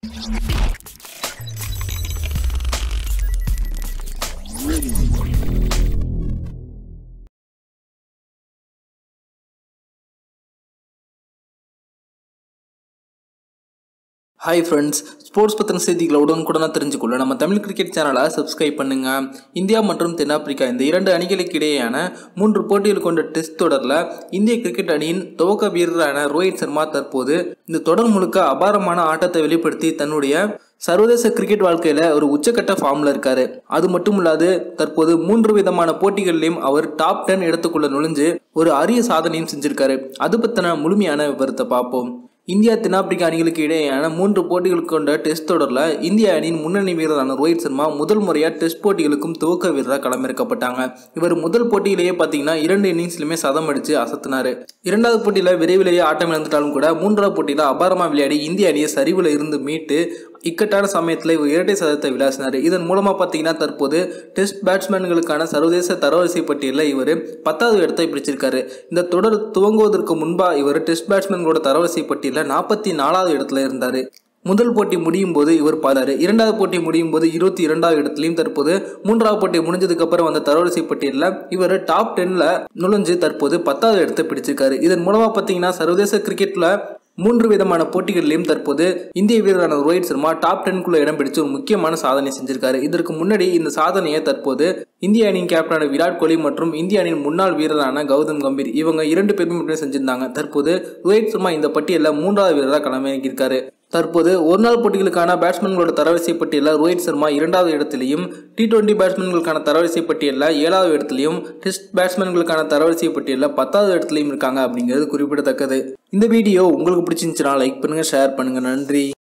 hi friends sports பற்றின செய்திகளை உடனுக்குடனாக தெரிஞ்சுக்கொள்ள நம்ம தமிழ் கிரிக்கெட் சேனலை சப்ஸ்கிரைப் பண்ணுங்க இந்தியா மற்றும் தென்னாப்பிரிக்கா இந்த இரண்டு அணிகளுக்கு இடையேயான மூன்று போட்டிகள் கொண்ட டெஸ்ட் தொடரில் இந்திய கிரிக்கெட் அணியின் துவக்க வீரரான ரோஹித் சர்மா தற்போது இந்த தொடர் முழுக்க அபாரமான ஆட்டத்தை வெளிப்படுத்தி தன்னுடைய சர்வதேச கிரிக்கெட் வாழ்க்கையில ஒரு உச்சக்கட்ட ஃபார்ம்ல இருக்காரு அது மட்டும் இல்லாது தற்போது மூன்று விதமான போட்டிகள்லையும் அவர் டாப் டென் இடத்துக்குள்ள நுழைஞ்சு ஒரு அரிய சாதனையும் செஞ்சிருக்காரு அது பத்தின முழுமையான விவரத்தை பார்ப்போம் இந்தியா தென்னாப்பிரிக்கா அணிகளுக்கு இடையேயான மூன்று போட்டிகள் கொண்ட டெஸ்ட் தொடரில் இந்திய அணியின் முன்னணி வீரரான ரோஹித் சர்மா முதல் முறையாக டெஸ்ட் போட்டிகளுக்கும் துவக்க வீரராக களமிறக்கப்பட்டாங்க இவர் முதல் போட்டியிலேயே பார்த்தீங்கன்னா இரண்டு இன்னிங்ஸ்லையுமே சதம் அடித்து அசத்தினார் இரண்டாவது போட்டியில் விரைவிலேயே ஆட்டம் இழந்துட்டாலும் கூட மூன்றாவது போட்டியில் அபாரமாக விளையாடி இந்திய அணியை சரிவில் இருந்து மீட்டு இக்கட்டான சமயத்தில் இவர் இரட்டை சதத்தை விளாசினார் இதன் மூலமாக பார்த்தீங்கன்னா தற்போது டெஸ்ட் பேட்ஸ்மேன்களுக்கான சர்வதேச தரவரிசை பட்டியலில் இவர் பத்தாவது இடத்தை பிடிச்சிருக்காரு இந்த தொடர் துவங்குவதற்கு முன்பாக இவர் டெஸ்ட் பேட்ஸ்மேன்களோட தரவரிசை பட்டியலில் நாற்பத்தி நாலாவது இடத்துல இருந்தார் முதல் போட்டி முடியும் போது இவர் பாதாரு இரண்டாவது போட்டி முடியும் போது இருபத்தி இரண்டாவது இடத்துலையும் தற்போது மூன்றாவது போட்டி முடிஞ்சதுக்கு அப்புறம் வந்த தரவரிசை பட்டியலில் இவர் டாப் டென்ல நுழைஞ்சு தற்போது பத்தாவது இடத்தை பிடிச்சிருக்காரு இதன் மூலமா பார்த்தீங்கன்னா சர்வதேச கிரிக்கெட்ல மூன்று விதமான போட்டிகளிலும் தற்போது இந்திய வீரரான ரோஹித் சர்மா டாப் டென்குள்ள இடம் பிடிச்சு ஒரு முக்கியமான சாதனை செஞ்சிருக்காரு இதற்கு முன்னாடி இந்த சாதனையை தற்போது இந்திய அணியின் கேப்டனான விராட் கோலி மற்றும் இந்திய அணியின் முன்னாள் வீரரான கௌதம் கம்பீர் இவங்க இரண்டு பேருமே மட்டுமே செஞ்சிருந்தாங்க தற்போது ரோஹித் சர்மா இந்த பட்டியலில் மூன்றாவது வீரராக களமிறங்கியிருக்காரு தற்போது ஒரு நாள் போட்டிகளுக்கான பேட்ஸ்மேன்களோட தரவரிசை பட்டியலில் ரோஹித் சர்மா இரண்டாவது இடத்திலையும் டி டுவெண்ட்டி பேட்ஸ்மேன்களுக்கான தரவரிசை பட்டியலில் ஏழாவது இடத்துலையும் டெஸ்ட் பேட்ஸ்மேன்களுக்கான தரவரிசை பட்டியலில் பத்தாவது இடத்துலையும் இருக்காங்க அப்படிங்கிறது குறிப்பிடத்தக்கது இந்த வீடியோ உங்களுக்கு பிடிச்சிருந்துச்சுன்னா லைக் பண்ணுங்க ஷேர் பண்ணுங்க நன்றி